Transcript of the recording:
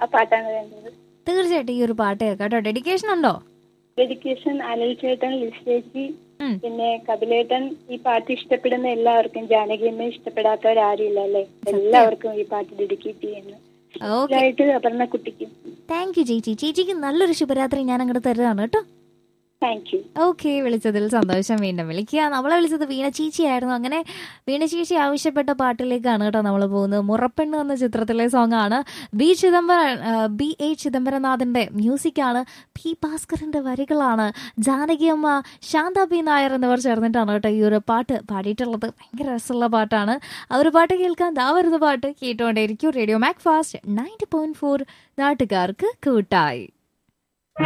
ആ പാട്ടാണ് വേണ്ടത് തീർച്ചയായിട്ടും ഈ ഒരു പാട്ട് കേൾക്കാം കേട്ടോ ഡെഡിക്കേഷൻ ഉണ്ടോ ഡെഡിക്കേഷൻ അനിൽ ചേട്ടൻ ലിസ്റ്റേച്ചി ഉം. പിന്നെ കപിലേട്ടൻ ഈ പാട്ട് ഇഷ്ടപ്പെടുന്ന എല്ലാവർക്കും ജാനകിയമ്മ ഇഷ്ടപ്പെടാത്തവരാരും ഇല്ല അല്ലേ എല്ലാവർക്കും ഈ പാട്ട് ഡെഡിക്കേറ്റ് ചെയ്യുന്നു ഓക്കെ ഇതായിട്ട് അപർണ കുട്ടിക്കും താങ്ക് യു ചേച്ചി ചേച്ചിക്ക് നല്ലൊരു ശുഭരാത്രി ഞാൻ അങ്ങോട്ട് തരുന്നതാണ് കേട്ടോ താങ്ക് യു ഓക്കെ വിളിച്ചതിൽ സന്തോഷം വീണ്ടും വിളിക്കുക നമ്മളെ വിളിച്ചത് വീണ ചേച്ചിയായിരുന്നു അങ്ങനെ വീണ ചേച്ചി ആവശ്യപ്പെട്ട പാട്ടിലേക്കാണ് കേട്ടോ നമ്മൾ പോകുന്നത് മുറപ്പെണ്ണ് എന്ന ചിത്രത്തിലെ സോങ് ആണ് ബി ചിദംബരം ആ, ബി എ ചിദംബരനാഥിന്റെ മ്യൂസിക്കാണ് പി ഭാസ്കറിന്റെ വരികളാണ് ജാനകിയമ്മ ശാന്ത പി നായർ എന്നിവർ ചേർന്നിട്ടാണ് കേട്ടോ ഈ ഒരു പാട്ട് പാടിയിട്ടുള്ളത് ഭയങ്കര രസമുള്ള പാട്ടാണ് ആ ഒരു പാട്ട് കേൾക്കാൻ ദാ വരുന്ന പാട്ട് കേട്ടുകൊണ്ടേയിരിക്കും radio Mac fast ninety point four നാട്ടുകാർക്ക് കൂട്ടായി